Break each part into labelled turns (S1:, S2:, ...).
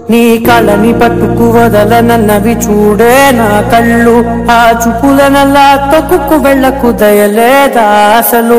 S1: నీ కళని పట్టుకు వదలనన్నవి చూడే నా కళ్ళు ఆ చూపులనల్లా తొక్కుకు వెళ్ళకు దయలేదా అసలు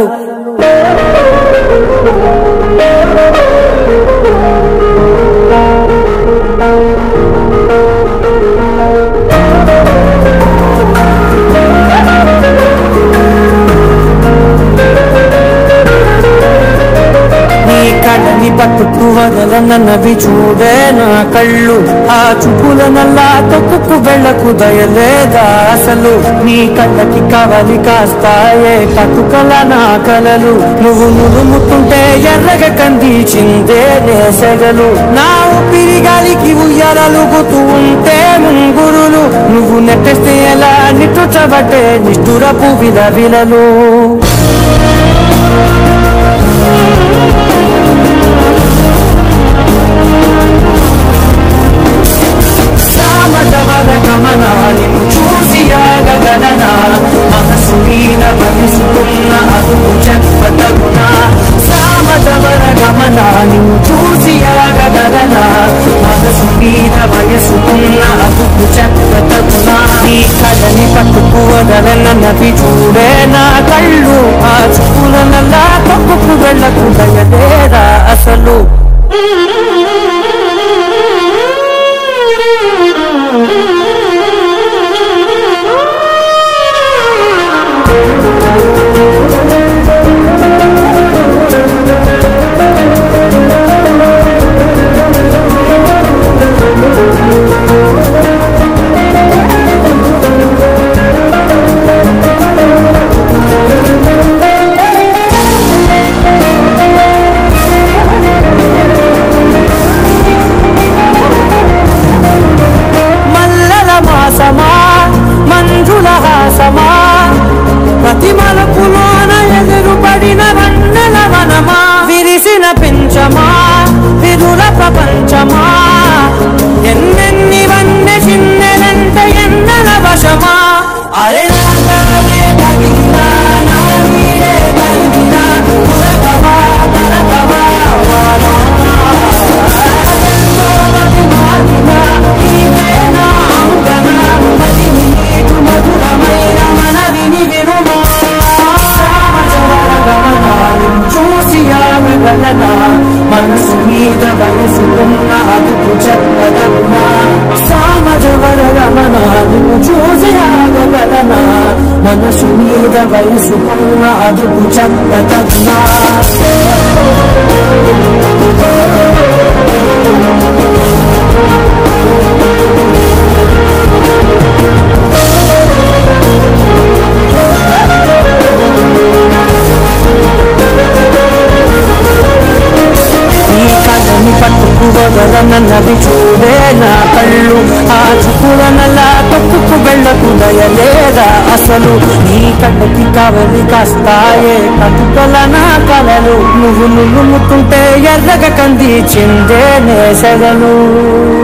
S1: నీ కళ్ళని పట్టుకు వదలనన్నవి చూడే నా కళ్ళు ఆ చూపులనల్లా తొక్కుకు వెళ్ళకు దయలేదా అసలు నీ కళ్ళకి కవలి కాస్తాయే కటుకల నా కలలు నువ్వు నులుముతుంటే ఎర్రగ కందిచిందే నేసెగలు నా ఊపిరి గాలికి ఉయ్యాలలుగుతూ ఉంటే ముంగురులు నువ్వు నెట్టేస్తే ఎలా నిట్టుచబట్టే నిష్ఠురపు విలవిలలు సామటవర గమనాన్ని చూసి ఆగగలనా మనసు మీద మనసుకున్న అదుపు చెప్పతగునా సామటవర గమనాన్ని చూసి ఆగగలనా మనసు మీద వయసుకున్న అదుపు చెప్పతగునా నీ కళని పట్టుకు వదలనన్నవి చూడే నా కళ్ళు ఆ చూపులనల్లా తప్పుకు వెళ్ళకు దయలేరా అసలు మల్లల మాసమా మంజుల హాసమా ప్రతి మలుపులోన ఎదురుపడిన వన్నెల వనమా విరిసిన పెంచమా విరుల ప్రపంచమా ఎన్నెన్ని వన్నె చిన్నెలంట ఎన్నెల వశమా అరే నాగాలే తగిలినా, నా నీడే తగిలినా, ఉరకవా, తరకవా, వానా. మనసు మీద వయసుకున్న అదుపు చెప్పదగునా సామజవర గమనాలు చూసి ఆగగలనా మనసు మీద వయసుకున్న అదుపు చెప్పదగునా ఈ కళ్ళని పట్టుకు వదలనన్నది చూడే నా కళ్ళు ఆ చూపులనల్లా తొక్కుకు వెళ్ళకు దయలేదా అసలు నీ కళ్ళకి కవలి కాస్తాయే కటుకల నా కలలు నువ్వు నువ్వు ముట్టుంటే ఎర్రగ కంది చిందే నేసగలు